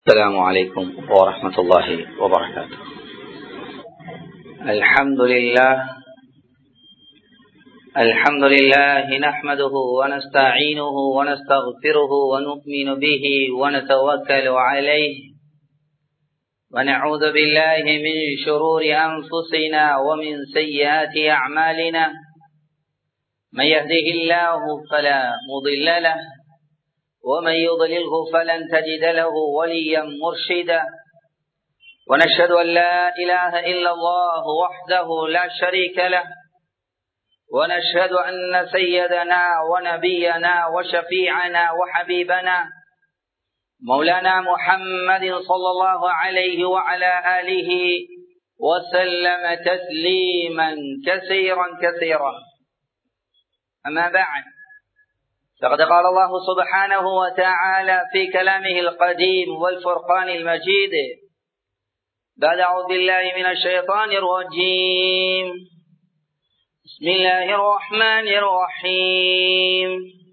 السلام عليكم ورحمة الله وبركاته الحمد لله الحمد لله نحمده ونستعينه ونستغفره ونؤمن به ونتوكل عليه ونعوذ بالله من شرور أنفسنا ومن سيئات أعمالنا من يهده الله فلا مضل له ومن يضلله فلن تجد له وليا مرشدا ونشهد أن لا إله إلا الله وحده لا شريك له ونشهد أن سيدنا ونبينا وشفيعنا وحبيبنا مولانا محمد صلى الله عليه وعلى آله وسلم تسليما كثيرا كثيرا أما بعد فقد قال الله سبحانه وتعالى في كلامه القديم والفرقان المجيد بعد أعوذ بالله من الشيطان الرجيم بسم الله الرحمن الرحيم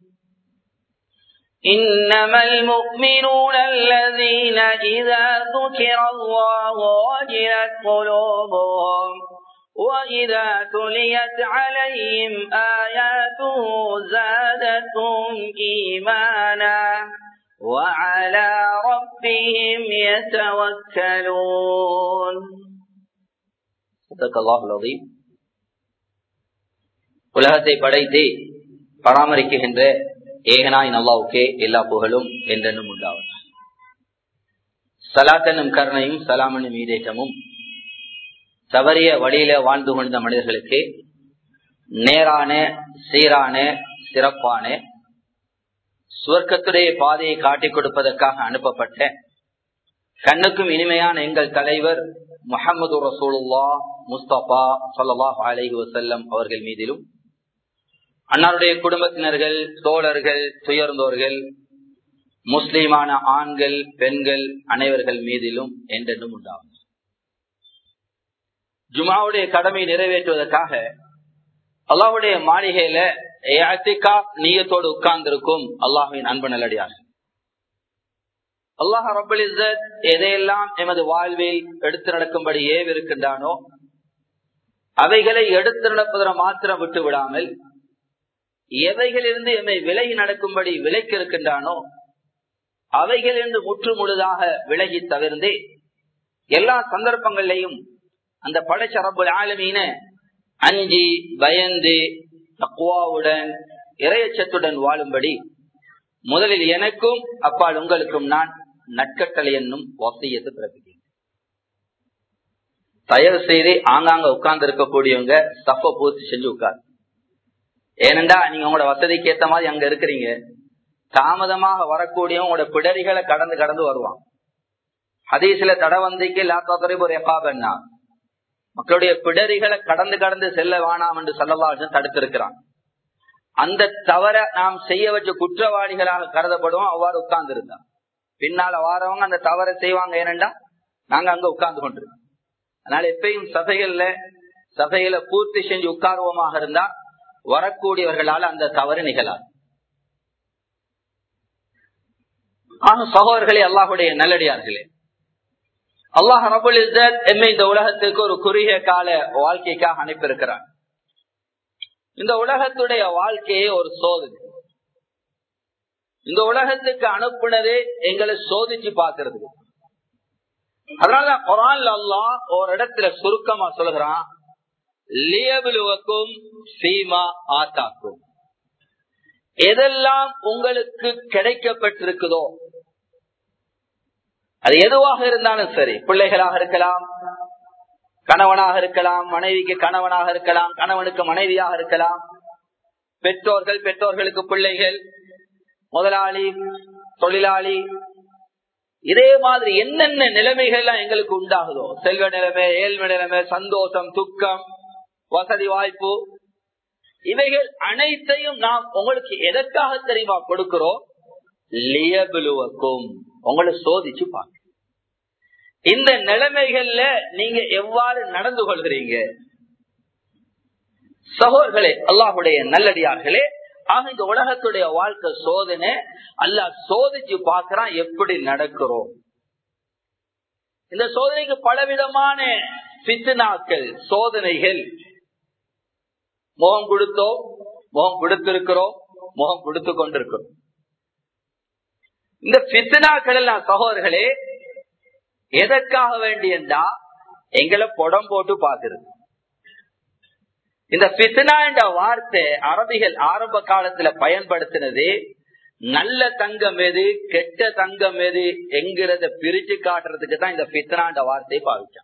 إنما المؤمنون الذين إذا ذكر الله وجلت قلوبهم وإذا تليت عليهم آياته زادتهم إيمانا وعلى ربهم يتوكلون صدق الله العظيم உலகத்தை படைத்து பராமரிக்குகின்ற ஏகனாய் நல்லாவுக்கே எல்லா புகழும் என்றென்னும் உண்டாவது சலாத்தனும் கருணையும் சலாமனும் ஈடேற்றமும் தவறிய வழியில வாழ்ந்து கொண்ட மனிதர்களுக்கு நேரான சீரான சிறப்பான சுவர்க்கத்துடைய பாதையை காட்டிக் கொடுப்பதற்காக அனுப்பப்பட்ட கண்ணுக்கும் இனிமையான எங்கள் தலைவர் முகமது ரசூலுல்லா முஸ்தபா சொல்லாஹ் அலஹி வசல்லம் அவர்கள் மீதிலும் அன்னாருடைய குடும்பத்தினர்கள் தோழர்கள் துயர்ந்தோர்கள் முஸ்லீமான ஆண்கள் பெண்கள் அனைவர்கள் மீதிலும் என்றென்றும் உண்டாகும் ஜுமாவுடைய கடமை நிறைவேற்றுவதற்காக அல்லாவுடைய மாளிகையில நீயத்தோடு உட்கார்ந்திருக்கும் அல்லாஹின் அன்பு நல்லடியார் அல்லாஹ் ரபுல் இசத் எதையெல்லாம் எமது வாழ்வில் எடுத்து நடக்கும்படி ஏவிருக்கின்றானோ அவைகளை எடுத்து நடப்பதற்கு மாத்திரம் விட்டு விடாமல் எவைகளிலிருந்து எம்மை விலகி நடக்கும்படி விலக்கி இருக்கின்றானோ அவைகளிலிருந்து முற்று முழுதாக விலகி தவிர்ந்து எல்லா சந்தர்ப்பங்களிலையும் அந்த படைச்ச ரப்புல் ஆலமீன அஞ்சி பயந்து தக்குவாவுடன் இரையச்சத்துடன் வாழும்படி முதலில் எனக்கும் அப்பால் உங்களுக்கும் நான் நட்கட்டளை என்னும் வசியத்தை பிறப்பிக்கிறேன் தயவு செய்து ஆங்காங்க உட்கார்ந்து இருக்கக்கூடியவங்க சப்ப பூர்த்தி செஞ்சு உட்கார் ஏனென்றா நீங்க உங்களோட வசதிக்கு ஏத்த மாதிரி அங்க இருக்கிறீங்க தாமதமாக வரக்கூடியவங்க உங்களோட பிடரிகளை கடந்து கடந்து வருவான் ஹதீசில தடவந்திக்கு லாத்தாத்துறை ஒரு எப்பாபன்னா மக்களுடைய பிடரிகளை கடந்து கடந்து செல்ல வேணாம் என்று சொல்லலாம் தடுத்திருக்கிறான் அந்த தவற நாம் செய்ய வச்ச குற்றவாளிகளாக கருதப்படுவோம் அவ்வாறு உட்கார்ந்து இருந்தான் பின்னால வாரவங்க அந்த தவறை செய்வாங்க ஏனென்றா நாங்க அங்க உட்கார்ந்து கொண்டிருக்கோம் அதனால எப்பயும் சபைகள்ல சபையில பூர்த்தி செஞ்சு உட்கார்வமாக இருந்தா வரக்கூடியவர்களால் அந்த தவறு நிகழாது ஆக சகோதரர்களே அல்லாஹுடைய நல்லடியார்களே அல்லாஹ் ரபுல் இசத் எம்மை இந்த உலகத்துக்கு ஒரு குறுகிய கால வாழ்க்கைக்காக அனுப்பியிருக்கிறார் இந்த உலகத்துடைய வாழ்க்கையே ஒரு சோதனை இந்த உலகத்துக்கு அனுப்புனதே எங்களை சோதிச்சு பாக்குறது அதனால குரான் அல்லாஹ் ஒரு இடத்துல சுருக்கமா சொல்லுகிறான் லியபிலுவக்கும் சீமா ஆத்தாக்கும் எதெல்லாம் உங்களுக்கு கிடைக்கப்பட்டிருக்குதோ அது எதுவாக இருந்தாலும் சரி பிள்ளைகளாக இருக்கலாம் கணவனாக இருக்கலாம் மனைவிக்கு கணவனாக இருக்கலாம் கணவனுக்கு மனைவியாக இருக்கலாம் பெற்றோர்கள் பெற்றோர்களுக்கு பிள்ளைகள் முதலாளி தொழிலாளி இதே மாதிரி என்னென்ன நிலைமைகள்லாம் எங்களுக்கு உண்டாகுதோ செல்வ நிலைமை ஏழ்மை நிலைமை சந்தோஷம் துக்கம் வசதி வாய்ப்பு இவைகள் அனைத்தையும் நாம் உங்களுக்கு எதற்காக தெரியுமா கொடுக்கிறோம் லியபிலுவக்கும் உங்களை சோதிச்சு பார்க்க இந்த நிலைமைகள்ல நீங்க எவ்வாறு நடந்து கொள்கிறீங்க சகோதர்களே அல்லாஹுடைய நல்லடியார்களே ஆக இந்த உலகத்துடைய வாழ்க்கை சோதனை அல்ல சோதிச்சு பாக்குறான் எப்படி நடக்கிறோம் இந்த சோதனைக்கு பலவிதமான பித்துனாக்கள் சோதனைகள் முகம் கொடுத்தோம் முகம் கொடுத்திருக்கிறோம் முகம் கொடுத்து கொண்டிருக்கிறோம் இந்த பித்னாக்கள் எல்லாம் சகோதரர்களே எதற்காக வேண்டியண்டா எங்களை புடம் போட்டு பாக்குறது இந்த பித்னா என்ற வார்த்தை அரபிகள் ஆரம்ப காலத்துல பயன்படுத்தினது நல்ல தங்கம் எது கெட்ட தங்கம் எது என்கிறத பிரிச்சு காட்டுறதுக்கு தான் இந்த பித்னான்ற வார்த்தையை பாவிச்சான்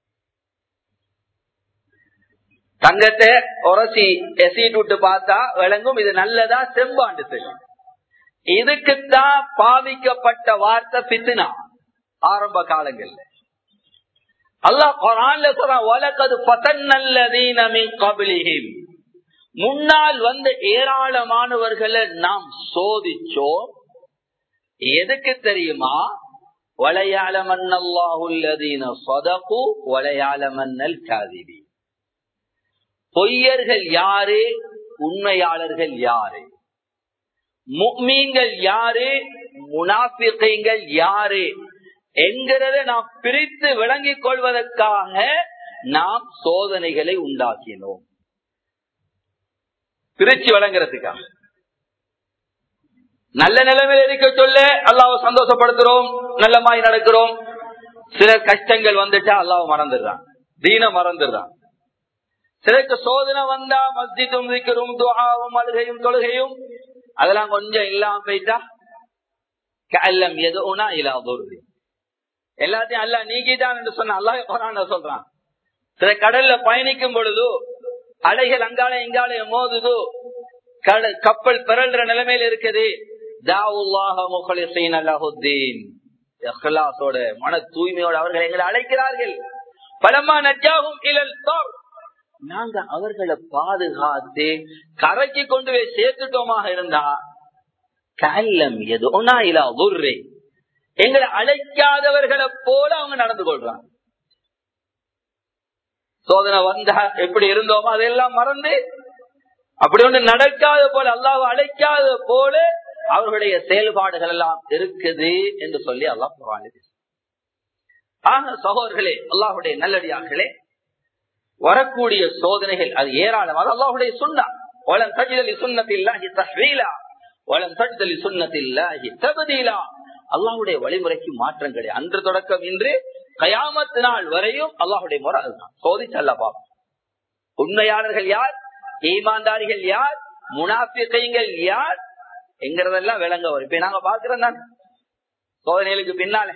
தங்கத்தை உரசி எசிட்டு விட்டு பார்த்தா விளங்கும் இது நல்லதா செம்பாண்டு தெரியும் இதுக்குத்தான் பாவிக்கப்பட்ட வார்த்தை பித்னா ஆரம்ப காலங்கள்ல அல்லாஹ் குரான்ல சொல்றான் வலக்கது பதன்னல்லதீன மின் கபிலிஹிம் முன்னால் வந்த ஏராளமானவர்களை நாம் சோதிச்சோம் எதுக்கு தெரியுமா வளையாளமன்னல்லாஹுல்லதீன சொதகு வளையாளமன்னல் காதிபி பொய்யர்கள் யாரு உண்மையாளர்கள் யாரு முக்மீன்கள் யாரு முனாபிகள் யாரு என்கிறத நாம் பிரித்து விளங்கிக் கொள்வதற்காக நாம் சோதனைகளை உண்டாக்கினோம் பிரிச்சு வழங்குறதுக்காக நல்ல நிலைமையில் இருக்க சொல்ல அல்லாவை சந்தோஷப்படுத்துறோம் நல்லமாய் நடக்கிறோம் சில கஷ்டங்கள் வந்துட்டா அல்லாவை மறந்துடுறான் தீன மறந்துடுறான் சிலருக்கு சோதனை வந்தா மஸ்ஜிதும் இருக்கிறோம் துவாவும் அழுகையும் தொழுகையும் அதெல்லாம் கொஞ்சம் இல்லாம போயிட்டா கல்லம் எதுனா இல்லாதொரு எல்லாத்தையும் அல்ல நீக்கிட்டான் என்று சொன்ன அல்லாஹ் குரான் சொல்றான் சில கடல்ல பயணிக்கும் பொழுது அலைகள் அங்கால இங்கால மோதுது கடல் கப்பல் பிறல்ற நிலைமையில இருக்குது மன தூய்மையோடு அவர்கள் எங்களை அழைக்கிறார்கள் பலமா நஜாகும் இழல் நாங்க அவர்களை பாதுகாத்து கரைக்கு கொண்டு போய் சேர்த்துட்டோமாக இருந்தா கல்லம் எதோனா இல்ல உர்ரே எங்களை அழைக்காதவர்களை போல அவங்க நடந்து கொள்றாங்க சோதனை வந்தா எப்படி இருந்தோமோ அதெல்லாம் மறந்து அப்படி ஒன்று நடக்காத போல அல்லாஹ் அழைக்காத போல அவர்களுடைய செயல்பாடுகள் எல்லாம் இருக்குது என்று சொல்லி அல்லாஹ் குரான் ஆக சகோதரர்களே அல்லாஹுடைய நல்லடியார்களே வரக்கூடிய சோதனைகள் அது ஏராளம் அது அல்லாஹுடைய சுண்ணா வளம் தஜிதலி சுண்ணத்தில்லாஹி தஹ்வீலா வளம் தஜிதலி சுண்ணத்தில்லாஹி தபதீலா அல்லாஹுடைய வழிமுறைக்கு மாற்றங்களே அன்று தொடக்கம் இன்று கயாமத்து நாள் வரையும் அல்லாஹுடைய முறை அதுதான் சோதிச்சு அல்ல பாப்போம் உண்மையாளர்கள் யார் ஈமான்தாரிகள் யார் முனாபிகள் யார் என்கிறதெல்லாம் விளங்க வரும் இப்ப நாங்க பாக்குறோம் தான் சோதனைகளுக்கு பின்னாலே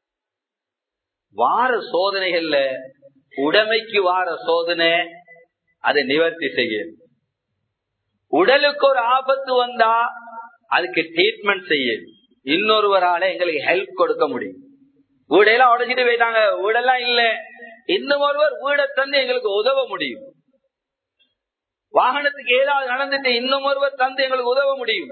வார சோதனைகள்ல உடமைக்கு வார சோதனை அதை நிவர்த்தி செய்ய உடலுக்கு ஒரு ஆபத்து வந்தா அதுக்கு ட்ரீட்மெண்ட் செய்ய இன்னொருவரால எங்களுக்கு ஹெல்ப் கொடுக்க முடியும் வீடையெல்லாம் உடைச்சிட்டு போயிட்டாங்க வீடெல்லாம் இல்ல இன்னும் ஒருவர் வீடை தந்து எங்களுக்கு உதவ முடியும் வாகனத்துக்கு ஏதாவது நடந்துட்டு இன்னும் ஒருவர் தந்து எங்களுக்கு உதவ முடியும்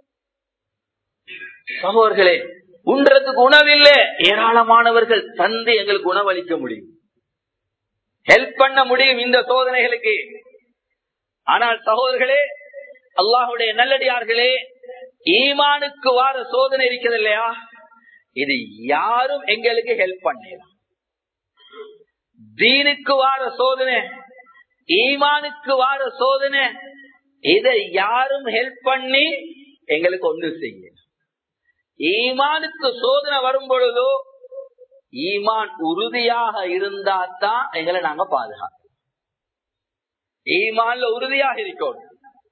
சகோதர்களே உண்றதுக்கு உணவில்ல ஏராளமானவர்கள் தந்து எங்களுக்கு உணவளிக்க முடியும் ஹெல்ப் பண்ண முடியும் இந்த சோதனைகளுக்கு ஆனால் சகோதரர்களே அல்லாஹுடைய நல்லடியார்களே ஈமானுக்கு வார சோதனை இருக்கிறது இல்லையா இது யாரும் எங்களுக்கு ஹெல்ப் பண்ணலாம் தீனுக்கு வார சோதனை ஈமானுக்கு வார சோதனை இதை யாரும் ஹெல்ப் பண்ணி எங்களுக்கு ஒன்று செய்ய ஈமானுக்கு சோதனை வரும் பொழுதோ ஈமான் உறுதியாக இருந்தா தான் எங்களை நாங்க பாதுகாக்கணும் ஈமான்ல உறுதியாக இருக்கணும்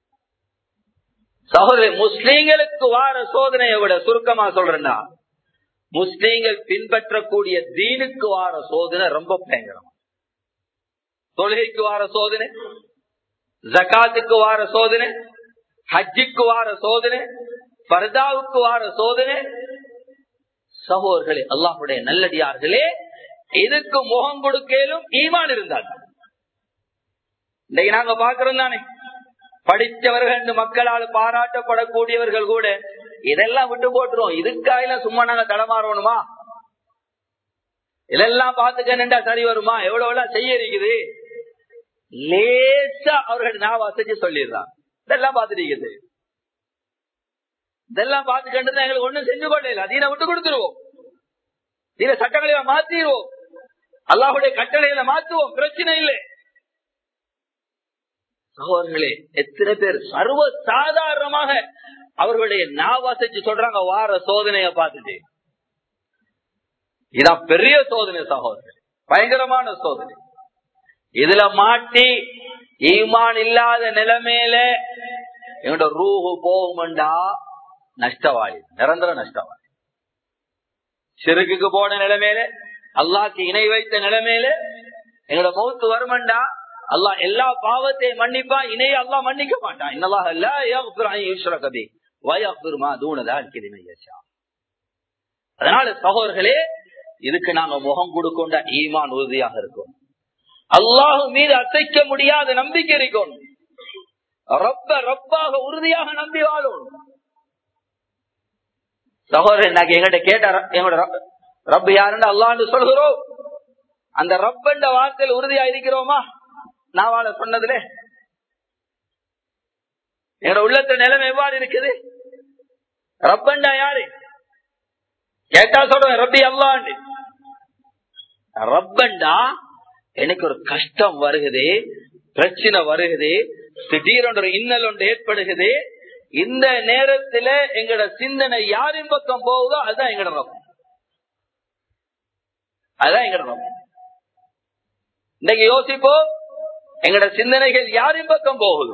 சகோதரி முஸ்லீம்களுக்கு வார சோதனையை விட சுருக்கமா சொல்றேன்னா முஸ்லீம்கள் பின்பற்றக்கூடிய தீனுக்கு வார சோதனை ரொம்ப பயங்கரம் தொழுகைக்கு வார சோதனை ஜக்காத்துக்கு வார சோதனை ஹஜ்ஜுக்கு வார சோதனை பர்தாவுக்கு வார சோதனை சகோதர்களே அல்லாஹுடைய நல்லடியார்களே இதுக்கு முகம் கொடுக்கலும் ஈமான் இருந்தால் இன்னைக்கு நாங்க பாக்குறோம் தானே படித்தவர்கள் என்று மக்களால் பாராட்டப்படக்கூடியவர்கள் கூட இதெல்லாம் விட்டு போட்டுருவோம் இதுக்காக சும்மா நாங்க தடமாறணுமா இதெல்லாம் பார்த்துக்கணுண்டா சரி வருமா எவ்வளவு எல்லாம் செய்ய இருக்குது லேசா அவர்கள் நான் வசதி சொல்லிடுறான் இதெல்லாம் பார்த்துட்டு இதெல்லாம் பார்த்துக்கிட்டு எங்களுக்கு ஒண்ணும் செஞ்சு கொள்ளல அதீன விட்டு கொடுத்துருவோம் இத சட்டங்களை மாத்திடுவோம் அல்லாஹுடைய கட்டளையில மாத்துவோம் பிரச்சனை இல்லை சகோதரர்களே எத்தனை பேர் சர்வ சாதாரணமாக அவர்களுடைய நாவாசைச்சு சொல்றாங்க வார சோதனைய பார்த்துட்டு இதான் பெரிய சோதனை சகோதரர் பயங்கரமான சோதனை இதுல மாட்டி ஈமான் இல்லாத நிலைமையில எங்களோட ரூஹு போகும்டா நஷ்டவாளி நிரந்தர நஷ்டவாளி சிறுக்குக்கு போன நிலைமையில அல்லாக்கு இணை வைத்த நிலைமையில எங்களோட மௌத்து வருமண்டா அல்லாஹ் எல்லா பாவத்தையும் மன்னிப்பா இணைய அல்லாஹ் மன்னிக்க மாட்டான் இன்னலாக இல்ல வயகுருமா தூணதா இருக்கிறது அதனால சகோதரர்களே இதுக்கு நாங்க முகம் கொடுக்கொண்ட ஈமான் உறுதியாக இருக்கும் அல்லாஹு மீது அசைக்க முடியாத நம்பிக்கை இருக்கும் ரப்ப ரப்பாக உறுதியாக நம்பி வாழும் சகோதரன் நாங்க எங்கிட்ட கேட்ட எங்களோட ரப் யாருன்னு அல்லான்னு சொல்கிறோம் அந்த ரப்பண்ட வார்த்தையில் உறுதியா இருக்கிறோமா நான் வாழ சொன்னதுல என்னோட உள்ளத்த நிலைமை எவ்வாறு இருக்குது ரப்பண்டா யாரு கேட்டா சொல்றேன் ரப்பி அல்லாண்டு ரப்பண்டா எனக்கு ஒரு கஷ்டம் வருகுது பிரச்சனை வருகுது திடீரென்று இன்னல் ஒன்று ஏற்படுகிறது இந்த நேரத்துல எங்கட சிந்தனை யாரின் பக்கம் போகுதோ அதுதான் எங்கட ரப்பம் அதுதான் எங்கட ரப்பம் இன்னைக்கு யோசிப்போம் எங்கட சிந்தனைகள் யாரின் பக்கம் போகுது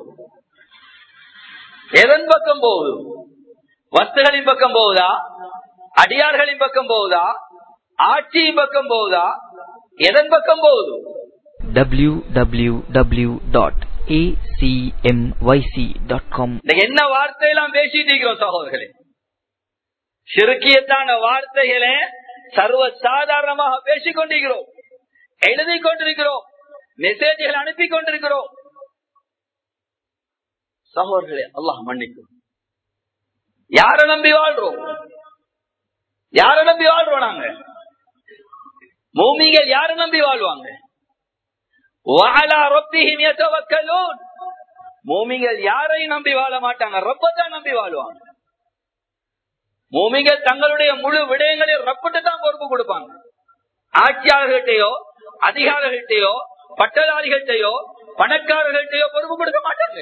எதன் பக்கம் போகுது வஸ்துகளின் பக்கம் போகுதா அடியார்களின் பக்கம் போகுதா ஆட்சியின் பக்கம் போகுதா எதன் பக்கம் போகுது www.acmyc.com என்ன வார்த்தையெல்லாம் பேசிட்டு இருக்கிறோம் சகோதரர்களே சிறுக்கியத்தான வார்த்தைகளை சர்வ சாதாரணமாக பேசிக் கொண்டிருக்கிறோம் எழுதி கொண்டிருக்கிறோம் மெசேஜ்கள் அனுப்பி கொண்டிருக்கிறோம் சகோதரர்களே அல்லாஹ் மன்னிக்கும் யார நம்பி வாழ்றோம் யார நம்பி வாழ்றோம் நாங்க பூமிகள் யார நம்பி வாழ்வாங்க மூமிகள் யாரையும் நம்பி வாழ மாட்டாங்க ரப்பத்தான் நம்பி வாழ்வாங்க மூமிகள் தங்களுடைய முழு விடயங்களையும் ரப்பிட்டு தான் பொறுப்பு கொடுப்பாங்க ஆட்சியாளர்கிட்டயோ அதிகாரிகள்கிட்டயோ பட்டதாரிகள்கிட்டயோ பணக்காரர்கள்ட்டையோ பொறுப்பு கொடுக்க மாட்டாங்க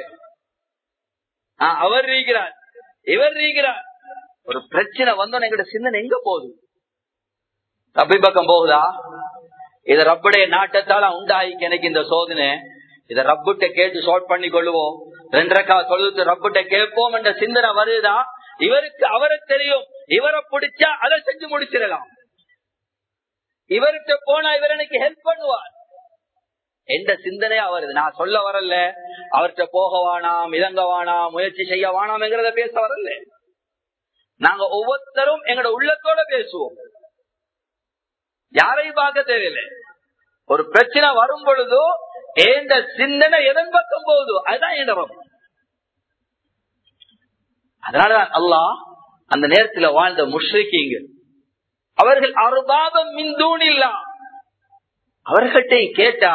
அவர் இருக்கிறார் இவர் இருக்கிறார் ஒரு பிரச்சனை வந்தோம் எங்கட சிந்தனை எங்க போகுது ரப்பி பக்கம் போகுதா இத ரப்புடைய நாட்டத்தால உண்டாயிக்கு எனக்கு இந்த சோதனை இத ரப்புட்ட கேட்டு ஷார்ட் பண்ணி கொள்ளுவோம் ரெண்டரைக்கா தொழுது ரப்புட்ட கேட்போம் என்ற சிந்தனை வருதா இவருக்கு அவரை தெரியும் இவரை பிடிச்சா அதை செஞ்சு முடிச்சிடலாம் இவர்கிட்ட போனா இவர் எனக்கு ஹெல்ப் பண்ணுவார் எந்த சிந்தனையா வருது நான் சொல்ல வரல அவர்கிட்ட போக வேணாம் இறங்க வேணாம் முயற்சி செய்ய வேணாம்ங்கிறத பேச வரல நாங்க ஒவ்வொருத்தரும் எங்களோட உள்ளத்தோட பேசுவோம் யாரையும் பார்க்க தேவையில்லை ஒரு பிரச்சனை வரும் பொழுதோ ஏந்த சிந்தனை எதன் பக்கம் போகுதோ அதுதான் என் அதனாலதான் அல்லாஹ் அந்த நேரத்தில் வாழ்ந்த முஷ்ரிக்கீங்க அவர்கள் அருபாபம் மிந்தூனில்லா அவர்கள்ட்ட கேட்டா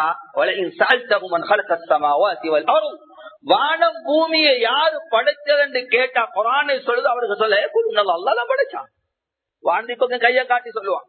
வானம் பூமியை யாரு படைச்சதுன்னு கேட்டா குரானை சொல்லுது அவருக்கு சொல்ல அல்லாதான் படைச்சான் வாழ்ந்து பக்கம் கைய காட்டி சொல்லுவான்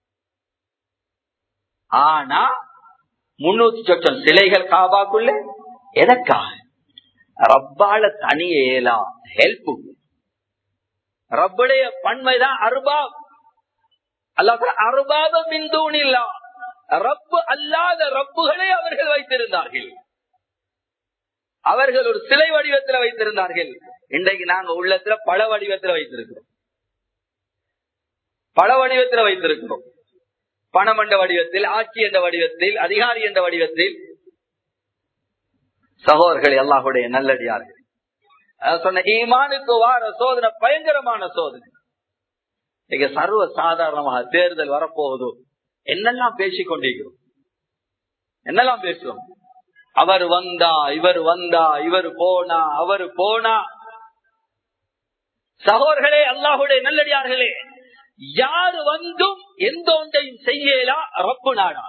ஆனா முன்னூத்தி சொச்சம் சிலைகள் காபாக்குள்ள எதற்காக ரப்பால தனியேலா ஹெல்ப் ரப்புடைய பன்மைதான் அருபாப் அல்ல அருபாப மிந்தூனில்லா ரப்பு அல்லாத ரப்புகளை அவர்கள் வைத்திருந்தார்கள் அவர்கள் ஒரு சிலை வடிவத்தில் வைத்திருந்தார்கள் இன்றைக்கு நாங்க உள்ளத்துல பல வடிவத்தில் வைத்திருக்கிறோம் பல வடிவத்தில் வைத்திருக்கிறோம் பணம் என்ற வடிவத்தில் ஆட்சி என்ற வடிவத்தில் அதிகாரி என்ற வடிவத்தில் சகோதரர்கள் எல்லாருடைய நல்லடியார்கள் சொன்ன ஈமானுக்கு வார சோதனை பயங்கரமான சோதனை இங்க சர்வ சாதாரணமாக தேர்தல் வரப்போகுதோ என்னெல்லாம் பேசிக் கொண்டிருக்கிறோம் என்னெல்லாம் பேசுவோம் அவர் வந்தா இவர் வந்தா இவர் போனா அவர் போனா சகோதர்களே அல்லாஹுடைய நல்லடியார்களே யாரு வந்தும் எந்த ஒன்றையும் செய்யலா ரப்பு நாடா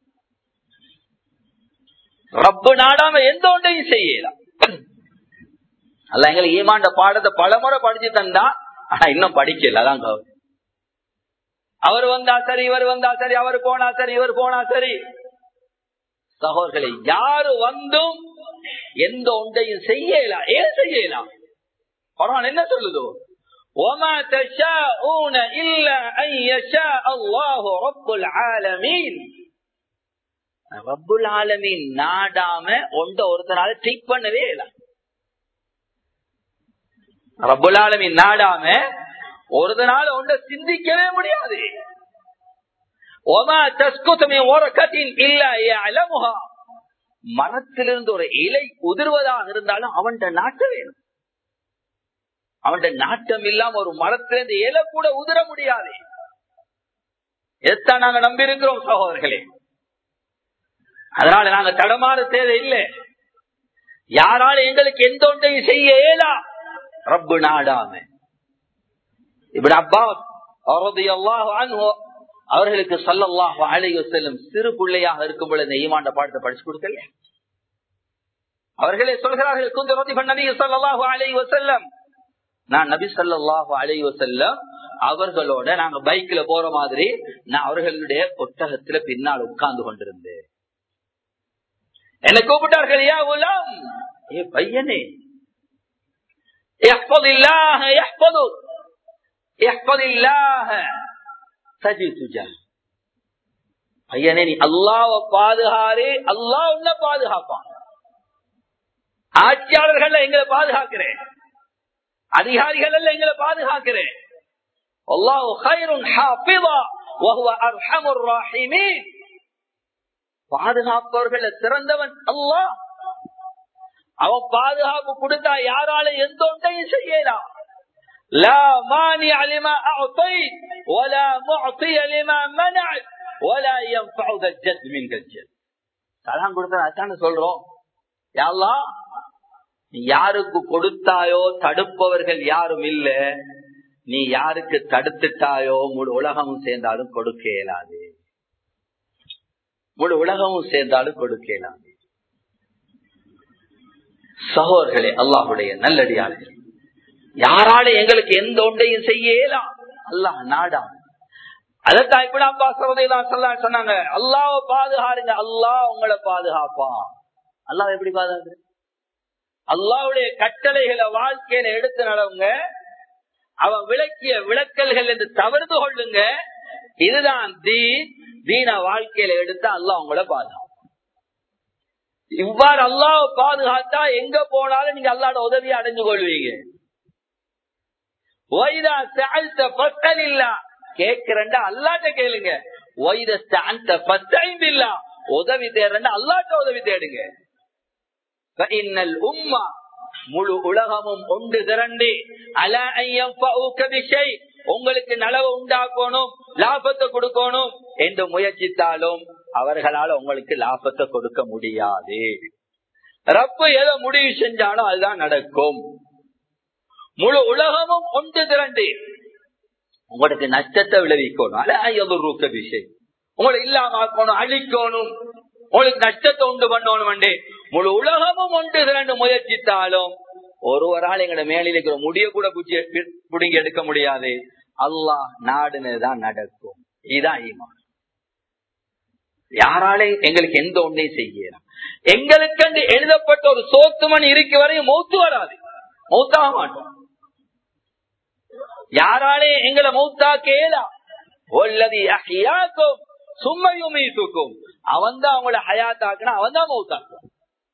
ரப்பு நாடாம எந்த ஒன்றையும் செய்யலாம் அல்ல எங்களுக்கு ஈமாண்ட பாடத்தை பல முறை படிச்சு தந்தா ஆனா இன்னும் படிக்கல அதான் கவனம் அவர் வந்தா சரி இவர் வந்தா சரி அவர் போனா சரி இவர் போனா சரி சகோதரர்களை யாரு வந்தும் எந்த ஒன்றையும் செய்யலாம் ஏன் செய்யலாம் குரான் என்ன சொல்லுதோ وما تشاءون إلا أن يشاء الله رب العالمين ரப்புல் ஆலமீன் நாடாம ஒன்ற ஒருத்தரால ட்ரீட் பண்ணவே இல்லை ரப்புல் ஆலமீன் நாடாம ஒருத்தனால ஒன்ற சிந்திக்கவே முடியாது ஒமா தஸ்குத்தமே ஓரக்கத்தின் இல்ல அலமுகா மரத்திலிருந்து ஒரு இலை உதிர்வதாக இருந்தாலும் அவன்கிட்ட நாட்ட வேணும் அவன்கிட்ட நாட்டம் இல்லாம ஒரு மரத்திலிருந்து இலை கூட உதிர முடியாது எத்தான் நாங்க நம்பி இருக்கிறோம் சகோதரர்களே அதனால நாங்க தடமாற தேவை இல்லை யாரால எங்களுக்கு எந்த ஒன்றையும் செய்ய இயலா ரப்பு நாடாம இப்படி அப்பாஸ் அவர்களுக்கு சொல்லல்லாஹ் அலைய செல்லும் சிறு பிள்ளையாக இருக்கும் பொழுது ஈமாண்ட பாடத்தை படிச்சு கொடுக்கல அவர்களே சொல்கிறார்கள் குந்தரதி நபி சொல்லல்லாஹு அலைய செல்லம் நான் நபி சொல்லாஹு அலைய செல்லம் அவர்களோட நாங்க பைக்ல போற மாதிரி நான் அவர்களுடைய ஒட்டகத்துல பின்னால் உட்கார்ந்து கொண்டிருந்தேன் என்ன கூப்பிட்டார்கள் யா உலம் ஏ பையனே يحفظ الله يحفظك يحفظ الله تجد تجاه பையனே நீ அல்லாவ பாதுகாரு அல்லாஹ் உன்ன பாதுகாப்பான் ஆட்சியாளர்கள் எங்களை பாதுகாக்கிறேன் அதிகாரிகள் எல்லாம் எங்களை பாதுகாக்கிறேன் அல்லாஹ் خير حافظا وهو ارحم الراحمين பாதுகாப்பவர்கள் சிறந்தவன் அல்லாஹ் அவன் பாதுகாப்பு கொடுத்தா யாரால எந்த ஒன்றையும் செய்யலாம் لا مانع لما أعطيت ولا معطي لما منعت ولا ينفع ذا الجد منك الجد சலாம் கொடுத்தா அதான சொல்றோம் யாழ்லா நீ யாருக்கு கொடுத்தாயோ தடுப்பவர்கள் யாரும் இல்ல நீ யாருக்கு தடுத்துட்டாயோ முழு உலகமும் சேர்ந்தாலும் கொடுக்க இயலாது முழு உலகமும் சேர்ந்தாலும் கொடுக்க இயலாது சகோதர்களே அல்லாஹுடைய நல்லடியார்கள் யாரால எங்களுக்கு எந்த ஒன்றையும் செய்ய இயலாம் அல்லாஹ் நாடா அதத்தான் இப்படி அப்பா சகோதரி சொன்னாங்க அல்லாஹ் பாதுகாருங்க அல்லாஹ் உங்களை பாதுகாப்பான் அல்லாஹ் எப்படி பாதுகாக்கு அல்லாவுடைய கட்டளைகளை வாழ்க்கையில எடுத்து நடவுங்க அவன் விளக்கிய விளக்கல்கள் என்று தவிர்த்து கொள்ளுங்க இதுதான் தீன் தீன வாழ்க்கையில எடுத்து அல்லாஹ் உங்களை பாதுகாப்பான் இவ்வாறு அல்லாஹ் பாதுகாத்தா எங்க போனாலும் நீங்க அல்லாட உதவியை அடைஞ்சு கொள்வீங்க கேக்குறா அல்லாட்ட கேளுங்க உதவி தேடுறா அல்லாட்ட உதவி தேடுங்க உம்மா முழு உலகமும் ஒன்று திரண்டு அல விஷய் உங்களுக்கு நலவு உண்டாக்கணும் லாபத்தை கொடுக்கணும் என்று முயற்சித்தாலும் அவர்களால் உங்களுக்கு லாபத்தை கொடுக்க முடியாது ரப்பு எதை முடிவு செஞ்சாலும் அதுதான் நடக்கும் முழு உலகமும் ஒன்று திரண்டு உங்களுக்கு நஷ்டத்தை விளைவிக்கணும் அல விஷயம் உங்களை இல்லாம ஆக்கணும் அழிக்கணும் உங்களுக்கு நஷ்டத்தை உண்டு பண்ணணும் முழு உலகமும் ஒன்று திரண்டு முயற்சித்தாலும் ஒருவரால் எங்களோட மேலில் இருக்கிற முடிய கூட புடுங்கி எடுக்க முடியாது அல்லாஹ் நாடுனதுதான் நடக்கும் இதுதான் ஈமான் யாராலே எங்களுக்கு எந்த ஒன்றையும் செய்யலாம் எங்களுக்கு எழுதப்பட்ட ஒரு சோத்துமன் இருக்கு வரையும் மௌத்து வராது மௌத்தாக மாட்டோம் யாராலே எங்களை மௌத்தா கேலாம் ஒல்லதி அஹியாக்கும் சும்மையும் தூக்கும் அவன் தான் அவங்கள ஹயாத்தாக்குனா அவன் தான் மௌத்தாக்கும்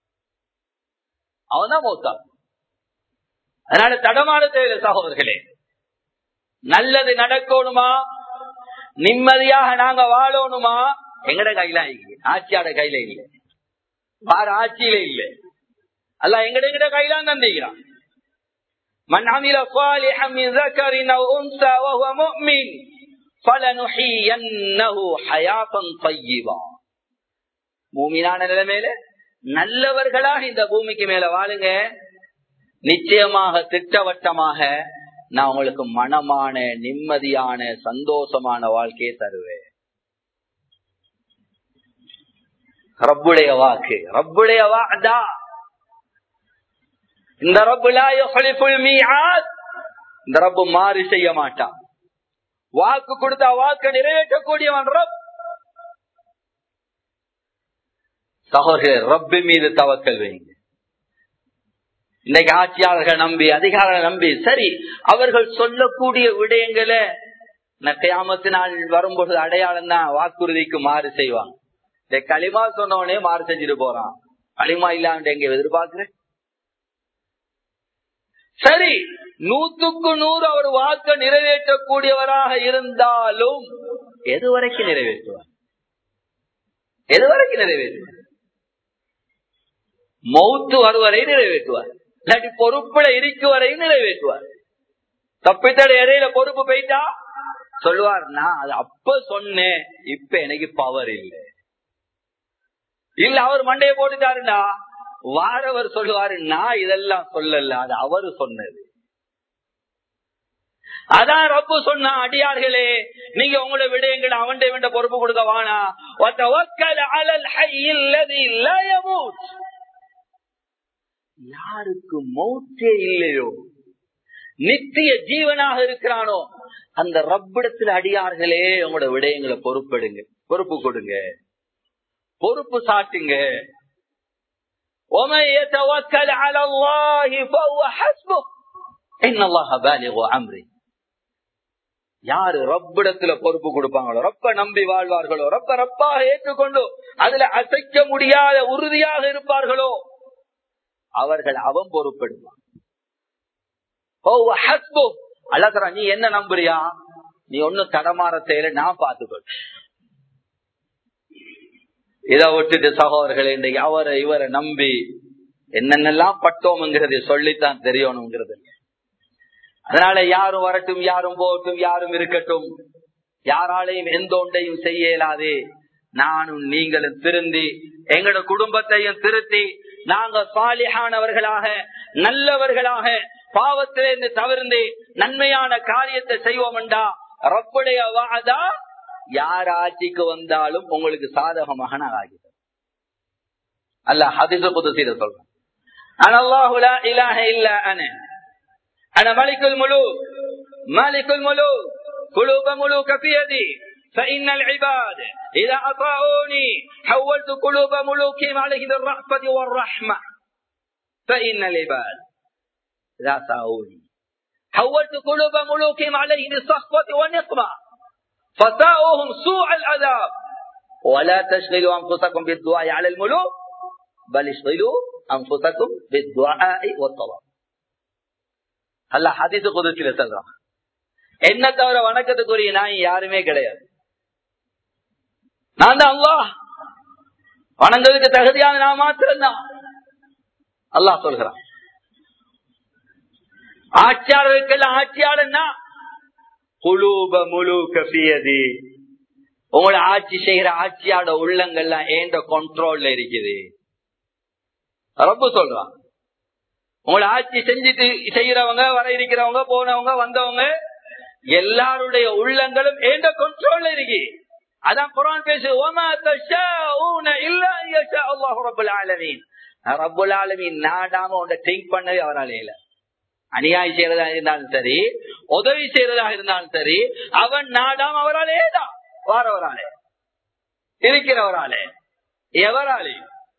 அவன் தான் மௌத்தாக்கும் அதனால தடமாட தேவையில்லை சகோதரர்களே நல்லது நடக்கணுமா நிம்மதியாக நாங்க வாழணுமா எங்கட கையில ஆட்சியாட கையில இல்ல வார ஆட்சியில இல்ல அல்ல எங்கட எங்கட கையில தந்திக்கிறான் من عمل صالحا من ذكر او انثى وهو مؤمن فلنحيينه حياه طيبه மூமினான நிலைமையில நல்லவர்களாக இந்த பூமிக்கு மேல வாழுங்க நிச்சயமாக திட்டவட்டமாக நான் உங்களுக்கு மனமான நிம்மதியான சந்தோஷமான வாழ்க்கையை தருவேன் ரப்புடைய வாக்கு ரப்புடைய வாதா இந்த ரப்புல இந்த ரப்பு மாறி செய்ய மாட்டான் வாக்கு கொடுத்தா வாக்கு நிறைவேற்றக்கூடியவன் ரப் சகோதரர் ரப்பு மீது தவக்கல் வைங்க இன்னைக்கு ஆட்சியாளர்கள் நம்பி அதிகாரிகள் நம்பி சரி அவர்கள் சொல்லக்கூடிய விடயங்களை கியாமத்தினால் வரும்பொழுது அடையாளம் தான் வாக்குறுதிக்கு மாறு செய்வாங்க இந்த களிமா சொன்னவனே மாறு செஞ்சுட்டு போறான் களிமா இல்லாம எங்க எதிர்பார்க்கிறேன் சரி நூத்துக்கு நூறு அவர் வாக்க நிறைவேற்றக்கூடியவராக இருந்தாலும் எது வரைக்கும் நிறைவேற்றுவார் எது வரைக்கும் நிறைவேற்றுவார் மௌத்து வருவரை நிறைவேற்றுவார் இல்லாட்டி பொறுப்புல இருக்கு வரையும் நிறைவேற்றுவார் தப்பித்தட இடையில பொறுப்பு போயிட்டா சொல்லுவார் நான் அது அப்ப சொன்னேன் இப்ப எனக்கு பவர் இல்லை இல்ல அவர் மண்டையை போட்டுட்டாருண்டா வாரவர் சொல்லுவாரு நான் இதெல்லாம் சொல்லல அது அவரு சொன்னது அதான் ரப்பு சொன்ன அடியார்களே நீங்க உங்களோட விடயங்கள் அவன் வேண்ட பொறுப்பு கொடுக்க வானா யாருக்கு மௌத்தே இல்லையோ நித்திய ஜீவனாக இருக்கிறானோ அந்த ரப்பிடத்தில் அடியார்களே உங்களோட விடயங்களை பொறுப்படுங்க பொறுப்பு கொடுங்க பொறுப்பு சாட்டுங்க ومن يتوكل على الله فهو حسبه ان الله بالغ امره யாரு ரப்பிடத்துல பொறுப்பு கொடுப்பாங்களோ ரப்ப நம்பி வாழ்வார்களோ ரப்ப ரப்பாக ஏற்றுக்கொண்டு அதுல அசைக்க முடியாத உறுதியாக இருப்பார்களோ அவர்கள் அவன் பொறுப்பெடுப்பான் அல்ல நீ என்ன நம்புறியா நீ ஒன்னும் தடமாற செய்யல நான் பார்த்துக்கொள் இதை விட்டுட்டு சகோதரர்கள் இன்றைக்கு அவரை இவரை நம்பி என்னென்னலாம் பட்டோம்ங்கிறது சொல்லித்தான் தெரியணுங்கிறது அதனால யாரும் வரட்டும் யாரும் போகட்டும் யாரும் இருக்கட்டும் யாராலையும் எந்த ஒன்றையும் செய்ய இயலாதே நானும் நீங்களும் திருந்தி எங்களோட குடும்பத்தையும் திருத்தி நாங்க சாலிஹானவர்களாக நல்லவர்களாக பாவத்திலிருந்து தவிர்ந்து நன்மையான காரியத்தை செய்வோம் என்றா ரப்புடைய வாதா யார் ஆட்சிக்கு வந்தாலும் உங்களுக்கு சாதகமாக நான் ஆகிட்டேன் அல்ல ஹதிச புதுசீர சொல்றேன் அனல்லாஹுலா இலாஹ இல்ல அன أنا ملك الملوك ملك الملوك قلوب ملوك في يدي فإن العباد إذا أطاعوني حولت قلوب ملوكهم عليه بالرأفة والرحمة فإن العباد إذا أطاعوني حولت قلوب ملوكهم عليه بالصخوة والنقمة فساؤهم سوء العذاب ولا تشغلوا أنفسكم بالدعاء على الملوك بل اشغلوا أنفسكم بالدعاء والطلب அல்ல ஹதிசு குதிச்சில சொல்றான் என்ன தவிர வணக்கத்துக்குரிய நான் யாருமே கிடையாது நான் தான் அல்லா வணங்குறதுக்கு தகுதியான நான் மாத்திரம்தான் அல்லாஹ் சொல்கிறான் ஆட்சியாளருக்கெல்லாம் ஆட்சியாளர்னா குலூப முழு கபியது உங்களை ஆட்சி செய்கிற ஆட்சியாட உள்ளங்கள்லாம் ஏண்ட கண்ட்ரோல்ல இருக்குது ரொம்ப சொல்றான் உங்களை ஆட்சி செஞ்சுட்டு செய்யறவங்க வர இருக்கிறவங்க போனவங்க வந்தவங்க எல்லாருடைய உள்ளங்களும் ஏண்ட கண்ட்ரோல்ல இருக்கு அதான் குரான் பேசு ரபுல் ஆலமின் நாடாம உன்னை திங்க் பண்ணவே அவரால் இல்ல அநியாயம் செய்யறதா இருந்தாலும் சரி உதவி செய்யறதா இருந்தாலும் சரி அவன் நாடாம அவரால் ஏதான் வாரவராலே இருக்கிறவராலே எவராலே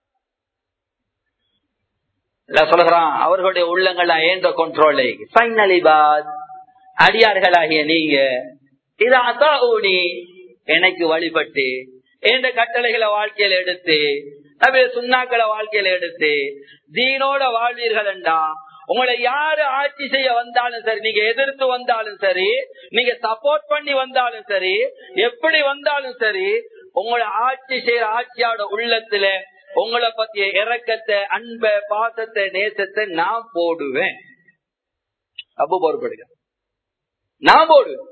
சொல்லுகிறான் அவர்களுடைய உள்ளங்கள் ஏந்த கொண்ட்ரோலை அடியார்களாகிய நீங்க இதாத்தூனி எனக்கு வழிபட்டு எந்த கட்டளைகளை வாழ்க்கையில எடுத்து அப்படியே சுண்ணாக்களை வாழ்க்கையில எடுத்து தீனோட வாழ்வீர்கள் என்றா உங்களை யாரு ஆட்சி செய்ய வந்தாலும் சரி நீங்க எதிர்த்து வந்தாலும் சரி நீங்க சப்போர்ட் பண்ணி வந்தாலும் சரி எப்படி வந்தாலும் சரி உங்களை ஆட்சி செய்யற ஆட்சியோட உள்ளத்துல உங்களை பத்திய இறக்கத்தை அன்ப பாசத்தை நேசத்தை நான் போடுவேன் அப்போ பொறுப்படுங்க நான் போடுவேன்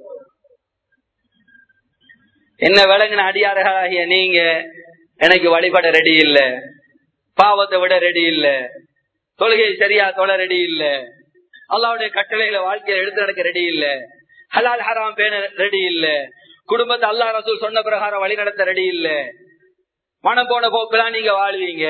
என்ன விளங்கின அடியார்களாகிய நீங்க எனக்கு வழிபட ரெடி இல்ல பாவத்தை விட ரெடி இல்ல தொழுகை சரியா தொலை ரெடி இல்ல அல்லாவுடைய கட்டளைகளை வாழ்க்கையில எடுத்து நடக்க ரெடி இல்ல ஹலால் ஹராம் பேண ரெடி இல்ல குடும்பத்தை அல்லா ரசூல் சொன்ன பிரகாரம் வழி நடத்த ரெடி இல்ல மனம் போன போக்கெல்லாம் நீங்க வாழ்வீங்க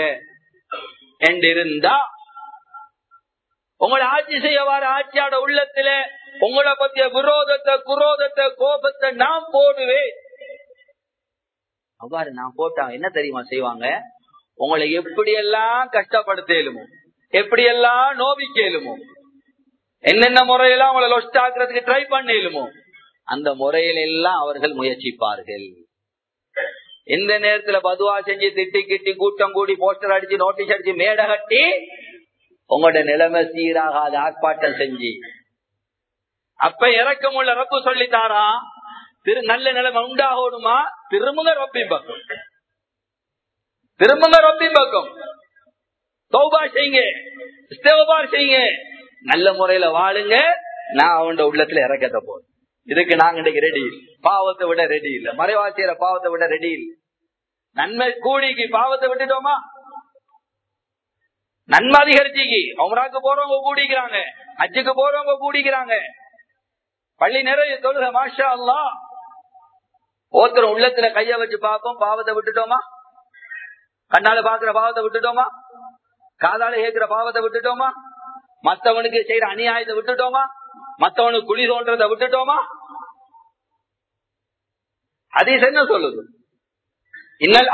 என்று இருந்தா உங்களை ஆட்சி செய்ய வர ஆட்சியோட உள்ளத்துல உங்களை பத்திய விரோதத்தை குரோதத்தை கோபத்தை நான் போடுவேன் அவ்வாறு நான் போட்டா என்ன தெரியுமா செய்வாங்க உங்களை எப்படியெல்லாம் கஷ்டப்படுத்தலுமோ எப்படியெல்லாம் நோவிக்கலுமோ என்னென்ன முறையெல்லாம் உங்களை லொஸ்ட் ஆக்குறதுக்கு ட்ரை பண்ணலுமோ அந்த முறையில எல்லாம் அவர்கள் முயற்சிப்பார்கள் எந்த நேரத்துல பதுவா செஞ்சு திட்டி கிட்டி கூட்டம் கூடி போஸ்டர் அடிச்சு நோட்டீஸ் அடிச்சு மேடை கட்டி உங்களோட நிலைமை சீராகாத ஆர்ப்பாட்டம் செஞ்சு அப்ப இறக்கம் உள்ள ரப்பு சொல்லித்தாரா திரு நல்ல நிலைமை உண்டாகணுமா திரும்புங்க ரொப்பி பக்கம் திரும்புங்க ரொப்பி பக்கம் தௌபா செய்யுங்க இஸ்தேபார் செய்யுங்க நல்ல முறையில வாழுங்க நான் அவன் உள்ளத்துல இறக்கத்தை போறேன் இதுக்கு நாங்க இன்னைக்கு ரெடி பாவத்தை விட ரெடி இல்ல மறைவாசியர பாவத்தை விட ரெடி இல்ல நன்மை கூடிக்கு பாவத்தை விட்டுட்டோமா நன்மை அதிகரிச்சிக்கு அவராக்கு போறவங்க கூடிக்கிறாங்க அஜுக்கு போறவங்க கூடிக்கிறாங்க பள்ளி நிறைய தொழுக மாஷா அல்லா ஒருத்தர் உள்ளத்துல கைய வச்சு பார்ப்போம் பாவத்தை விட்டுட்டோமா கண்ணால பாக்குற பாவத்தை விட்டுட்டோமா காதால கேட்கிற பாவத்தை விட்டுட்டோமா மத்தவனுக்கு செய்யற அநியாயத்தை விட்டுட்டோமா மத்தவனுக்கு குழி தோன்றதை விட்டுட்டோமா அதீஸ் என்ன சொல்லுது இன்னல்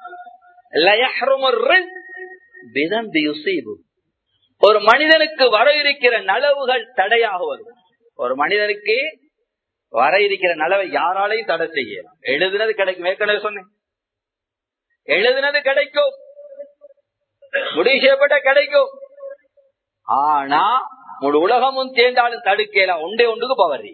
ஒரு மனிதனுக்கு வர இருக்கிற நலவுகள் தடையாகுவது ஒரு மனிதனுக்கு வர இருக்கிற நலவை யாராலையும் தடை செய்ய எழுதுனது கிடைக்கும் ஏற்கனவே சொன்னேன் எழுதுனது கிடைக்கும் முடிவு செய்யப்பட்ட கிடைக்கும் ஆனா முழு உலகமும் சேர்ந்தாலும் தடுக்கலாம் ஒன்றே ஒன்றுக்கு பவரி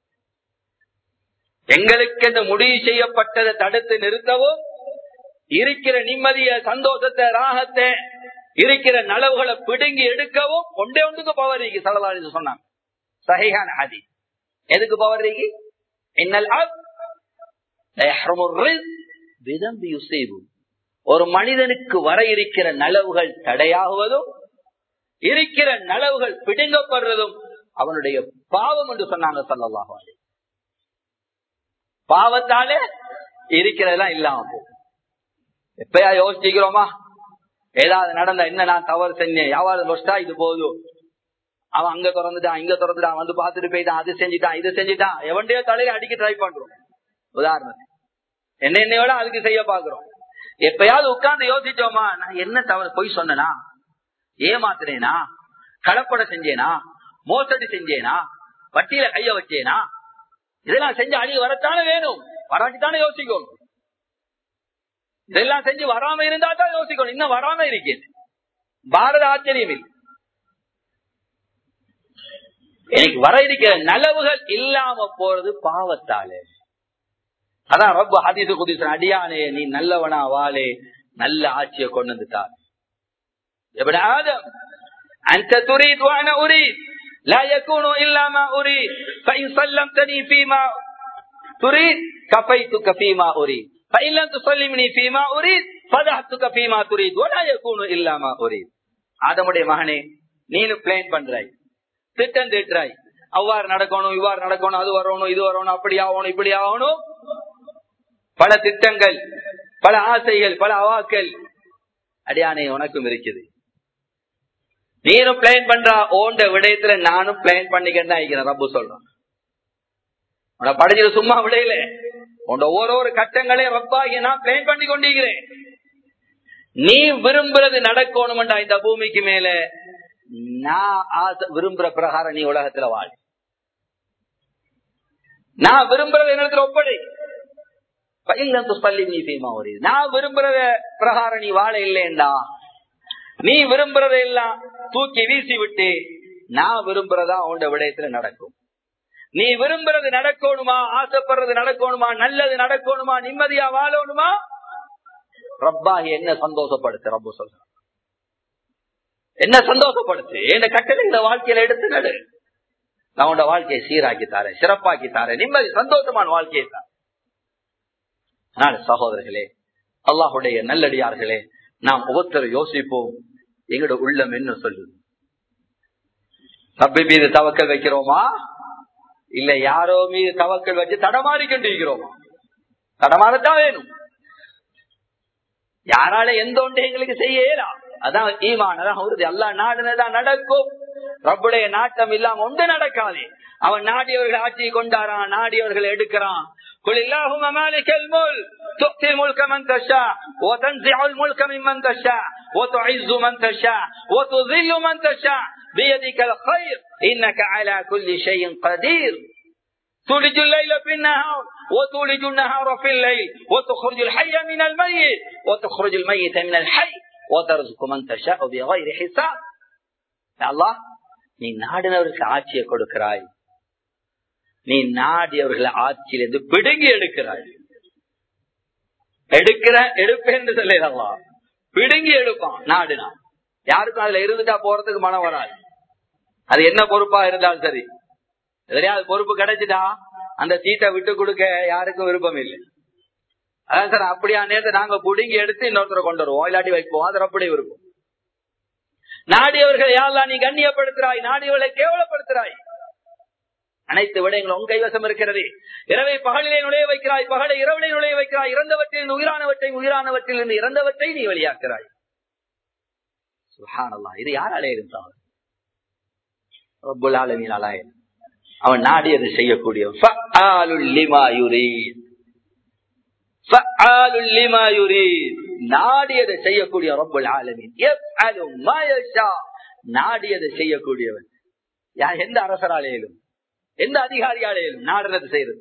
எங்களுக்கு இந்த முடிவு செய்யப்பட்டதை தடுத்து நிறுத்தவும் இருக்கிற நிம்மதிய சந்தோஷத்தை ராகத்தை இருக்கிற நலவுகளை பிடுங்கி எடுக்கவும் ஒன்றே ஒன்றுக்கு பவரிக்கு சலதாரி சொன்னாங்க சஹிஹான் ஹதி எதுக்கு பவரிக்கு இன்னல் ஒரு மனிதனுக்கு வர இருக்கிற நலவுகள் தடையாகுவதும் இருக்கிற நலவுகள் பிடுங்கப்படுறதும் அவனுடைய பாவம் என்று சொன்னாங்க சல்லல்லாஹு பாவத்தாலே இருக்கிறதெல்லாம் இல்லாம போகும் எப்பயா யோசிக்கிறோமா ஏதாவது நடந்த என்ன நான் தவறு செஞ்சேன் யாவது லொஸ்டா இது போதும் அவன் அங்க திறந்துட்டான் இங்க திறந்துட்டான் வந்து பாத்துட்டு போயிட்டான் அது செஞ்சுட்டான் இது செஞ்சுட்டான் எவன்டையோ தலையில அடிக்க ட்ரை பண்றோம் உதாரணத்துக்கு என்ன என்னையோட அதுக்கு செய்ய பாக்குறோம் எப்பயாவது உட்கார்ந்து யோசிச்சோமா நான் என்ன தவறு பொய் சொன்னனா ஏமாத்துனேனா கலப்பட செஞ்சேனா மோசடி செஞ்சேனா வட்டியில கைய வச்சேனா இதெல்லாம் செஞ்சு அழிவு வரத்தானே வேணும் வராட்டித்தானே யோசிக்கணும் இதெல்லாம் செஞ்சு வராம இருந்தா தான் யோசிக்கணும் இன்னும் வராம இருக்கேன் பாரத ஆச்சரியம் இல்லை எனக்கு வர இருக்கிற நலவுகள் இல்லாம போறது பாவத்தாலே அதான் ரொம்ப ஹதீசு குதிசன் அடியானே நீ நல்லவனா வாழே நல்ல ஆட்சியை கொண்டு வந்துட்டார் எப்படி ஆதம் أنت تريد وأنا أريد لا يكون إلا ما أريد فإن سلمتني فيما تريد كفيتك فيما أريد فإن لم تسلمني فيما أريد فضحتك فيما تريد ولا يكون إلا ما أريد ஆதமுடைய மகனே நீனு பிளான் பண்றாய் திட்டம் திட்டுறாய் அவ்வாறு நடக்கணும் இவ்வாறு நடக்கணும் அது வரணும் இது வரணும் அப்படி ஆகணும் இப்படி ஆகணும் பல திட்டங்கள் பல ஆசைகள் பல அவாக்கள் அடியானே உனக்கும் இருக்குது நீனும் பிளான் பண்றா ஓண்ட விடயத்துல நானும் பிளான் பண்ணிக்கிட்டு தான் இருக்கிறேன் ரப்பு சொல்றான் உன படைஞ்சது சும்மா விடையில உன் ஒவ்வொரு கட்டங்களையும் ரப்பாகி நான் பிளான் பண்ணி கொண்டிருக்கிறேன் நீ விரும்புறது நடக்கணும்டா இந்த பூமிக்கு மேல நான் ஆசை விரும்புற பிரகாரம் நீ உலகத்துல வாழ் நான் விரும்புறது என்னத்துல ஒப்படை பள்ளி நீ சீமா ஒரு நான் விரும்புறத பிரகாரம் நீ வாழ இல்லைண்டா நீ விரும்புறதெல்லாம் தூக்கி வீசி விட்டு நான் விரும்புறதா உண்ட விடயத்துல நடக்கும் நீ விரும்புறது நடக்கணுமா ஆசைப்படுறது நடக்கணுமா நல்லது நடக்கணுமா நிம்மதியா வாழணுமா ரப்பாகி என்ன சந்தோஷப்படுத்து ரப்பு சொல்ற என்ன சந்தோஷப்படுத்து என் கட்டளை இந்த வாழ்க்கையில எடுத்து நடு நான் உண்ட வாழ்க்கையை சீராக்கி தாரேன் சிறப்பாக்கி தாரேன் நிம்மதி சந்தோஷமான வாழ்க்கையை தாரேன் அதனால சகோதரர்களே அல்லாஹுடைய நல்லடியார்களே நாம் ஒவ்வொருத்தரும் யோசிப்போம் எங்களோட உள்ளம் என்ன சொல்லுது ரப்பி மீது தவக்கல் வைக்கிறோமா இல்ல யாரோ மீது தவக்கல் வச்சு தடமாறி கொண்டிருக்கிறோமா தடமாறத்தான் வேணும் யாரால எந்த ஒன்று எங்களுக்கு செய்ய இயலாம் அதான் ஈமான் அதான் உறுதி அல்லா நாடுனதான் நடக்கும் ரப்புடைய நாட்டம் இல்லாம ஒன்று நடக்காது அவன் நாடியவர்கள் ஆட்சியை கொண்டாரான் நாடியவர்கள் எடுக்கிறான் قل اللهم مالك الملك تؤتي الملك من تشاء وتنزع الملك ممن تشاء وتعز من تشاء وتذل من تشاء بيدك الخير انك على كل شيء قدير تولج الليل في النهار وتولج النهار في الليل وتخرج الحي من الميت وتخرج الميت من الحي وترزق من تشاء بغير حساب يا الله நீ நாடினவருக்கு ஆட்சியை கொடுக்கிறாய் நீ நாடியவர்களை ஆட்சியிலிருந்து பிடுங்கி எடுக்கிறாய் எடுக்கிற எடுப்பேன் என்று சொல்லலாம் பிடுங்கி எடுப்பான் நாடுனா யாருக்கும் அதுல இருந்துட்டா போறதுக்கு மனம் வராது அது என்ன பொறுப்பா இருந்தாலும் சரி எதிரையாவது பொறுப்பு கிடைச்சிட்டா அந்த சீட்டை விட்டு கொடுக்க யாருக்கும் விருப்பம் இல்லை அதான் சார் அப்படியா நேரத்தை நாங்க புடுங்கி எடுத்து இன்னொருத்தரை கொண்டு வருவோம் இல்லாட்டி வைப்போம் அது அப்படி விருப்பம் நாடியவர்கள் யாரெல்லாம் நீ கண்ணியப்படுத்துறாய் நாடியவர்களை கேவலப்படுத்துறாய் அனைத்து விடயங்களும் உன் கைவசம் இருக்கிறது இரவை பகலிலே நுழைய வைக்கிறாய் பகலை இரவிலே நுழைய வைக்கிறாய் இறந்தவற்றில் உயிரானவற்றை உயிரானவற்றில் இருந்து இறந்தவற்றை நீ வெளியாக்குறாய் சுஹானல்லா இது யாராலே இருந்தால் ரப்புல் ஆலமீனால அவன் நாடியது செய்யக்கூடியவன் ஃபஅாலுல் லிமா யுரீத் ஃபஅாலுல் லிமா யுரீத் நாடியதை செய்யக்கூடிய ரப்புல் ஆலமீன் யஃஅலு மா யஷா நாடியதை செய்யக்கூடியவன் யா எந்த அரசராலேயும் எந்த அதிகாரியாலேயும் நாடுறது செய்யறது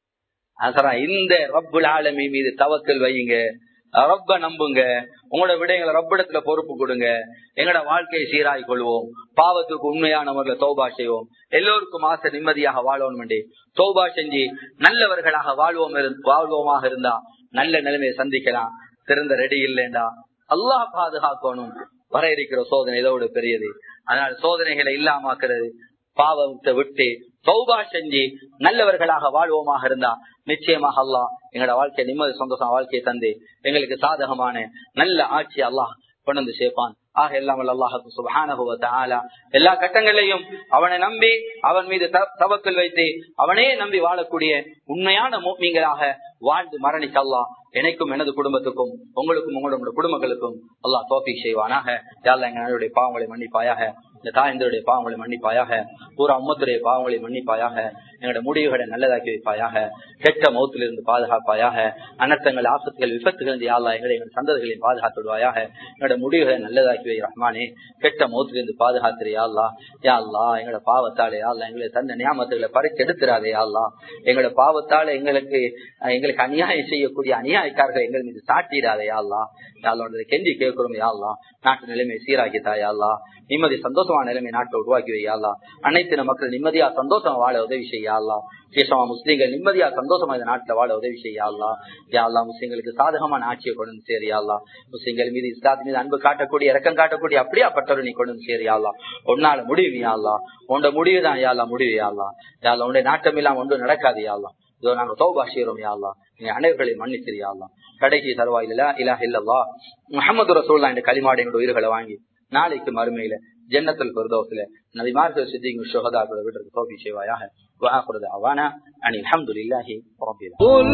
அரசரா இந்த ரப்புல் ஆலமி மீது தவக்கல் வையுங்க ரப்ப நம்புங்க உங்களோட விடயங்களை ரப்பிடத்துல பொறுப்பு கொடுங்க எங்களோட வாழ்க்கையை சீராய் கொள்வோம் பாவத்துக்கு உண்மையான முறையில் தௌபா செய்வோம் எல்லோருக்கும் ஆசை நிம்மதியாக வாழணும் வேண்டி தௌபா செஞ்சு நல்லவர்களாக வாழ்வோம் இரு- வாழ்வோமாக இருந்தா நல்ல நிலைமையை சந்திக்கலாம் திறந்த ரெடி இல்லைண்டா அல்லாஹ் பாதுகாக்கணும் வர இருக்கிற சோதனை இதோட பெரியது அதனால சோதனைகளை இல்லாமாக்குறது பாவத்தை விட்டு தௌபா செஞ்சு நல்லவர்களாக வாழ்வோமாக இருந்தா நிச்சயமாக அல்லாஹ் எங்களோட வாழ்க்கை நிம்மதி சந்தோஷம் வாழ்க்கையை தந்து எங்களுக்கு சாதகமான நல்ல ஆட்சி அல்லாஹ் கொண்டு வந்து சேர்ப்பான் ஆக எல்லாம் வல்ல அல்லாஹுக்கு சுப்ஹானஹு வ தஆலா எல்லா கட்டங்களிலையும் அவனை நம்பி அவன் மீது த- தவக்கல் வைத்து அவனே நம்பி வாழக்கூடிய உண்மையான மூமிங்களாக வாழ்ந்து மரணிக்க அல்லாஹ் எனக்கும் எனது குடும்பத்துக்கும் உங்களுக்கும் உங்களோட குடும்பங்களுக்கும் அல்லாஹ் தோப்பி செய்வானாக யாழ்லா எங்களுடைய பாவங்களை மன்னிப்பாயாக இந்த தாயந்தருடைய பாவங்களை மன்னிப்பாயாக பூரா உம்மத்துடைய பாவங்களை மன்னிப்பாயாக எங்களோட முடிவுகளை நல்லதாக்கி வைப்பாயாக கெட்ட மௌத்திலிருந்து பாதுகாப்பாயாக அனர்த்தங்கள் ஆபத்துகள் விபத்துகள் இருந்து யாழ்லா எங்களை எங்கள் சந்ததிகளையும் பாதுகாத்து விடுவாயாக எங்களோட முடிவுகளை நல்லதாக்கி வை ரஹ்மானே கெட்ட மௌத்திலிருந்து பாதுகாத்துரு யாழ்லா யாழ்லா எங்களோட பாவத்தாலே யாழ்லா எங்களை தந்த நியாமத்துகளை பறித்து எடுத்துறாதே யாழ்லா எங்களோட பாவத்தால எங்களுக்கு அஹ், எங்களுக்கு அநியாயம் செய்யக்கூடிய அநியாயக்காரர்கள் எங்கள் மீது சாட்டிடாதே யாழ்லா யாழ்லா கெஞ்சி கேட்கிறோம் யாழ்லா நாட்டு நிலைமை சீராக்கி தாயாள்லா நிம்மதி சந்தோஷமான நிலைமை நாட்டை உருவாக்கி வையாள்லா அனைத்து மக்கள் நிம்மதியா சந்தோஷமா வாழ உதவி செய்யாள்லா விசேஷமா முஸ்லீம்கள் நிம்மதியா சந்தோஷமா இந்த நாட்டுல வாழ உதவி செய்யாள்லா யாழ்லா முஸ்லீம்களுக்கு சாதகமான ஆட்சியை கொண்டு வந்து சேரியாள்லா முஸ்லீம்கள் மீது இஸ்லாத்து மீது அன்பு காட்டக்கூடிய இறக்கம் காட்டக்கூடிய அப்படியாப்பட்டவர் நீ கொண்டு வந்து சேரியாள்லா உன்னால முடிவு யாழ்லா உன்னோட முடிவு தான் யாழ்லா முடிவு யாழ்லா யாழ்லா உன்னுடைய நாட்டம் இல்லாம ஒன்றும் நடக்காது யாழ்லா இதோ நாங்க தௌபா செய்யறோம் யாழ்லா நீ அனைவர்களை மன்னிச்சிரியாள்லா கடைசி தருவாயில இலா இல்லல்லா முகமது ரசூல்லா என்ற களிமாடு எங்களோட உயிர்களை வாங்கி நாளைக்கு மறுமையில ஜன்னத்தில் பெருதோசில நபிமார்கள் சித்திக்கும் சுகதாக்களை விடுறது தோப்பி செய்வாயாக وآخر دعوانا أن الحمد لله رب العالمين قل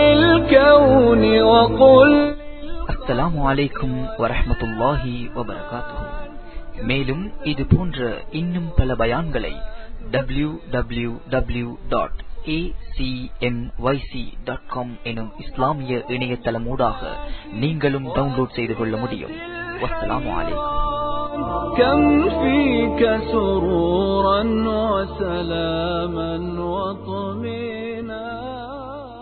للكون وقل அஸ்ஸலாமு அலைக்கும் வரஹ்மத்துல்லாஹி வபரகாத்துஹு மேலும் இது போன்ற இன்னும் பல பயான்களை W W W dot dot com எனும் இஸ்லாமிய இணையதளமூடாக நீங்களும் டவுன்லோட் செய்து கொள்ள முடியும் வஸ்ஸலாமு அலைக்கும் كم فيك سرورا وسلاما وطمئنا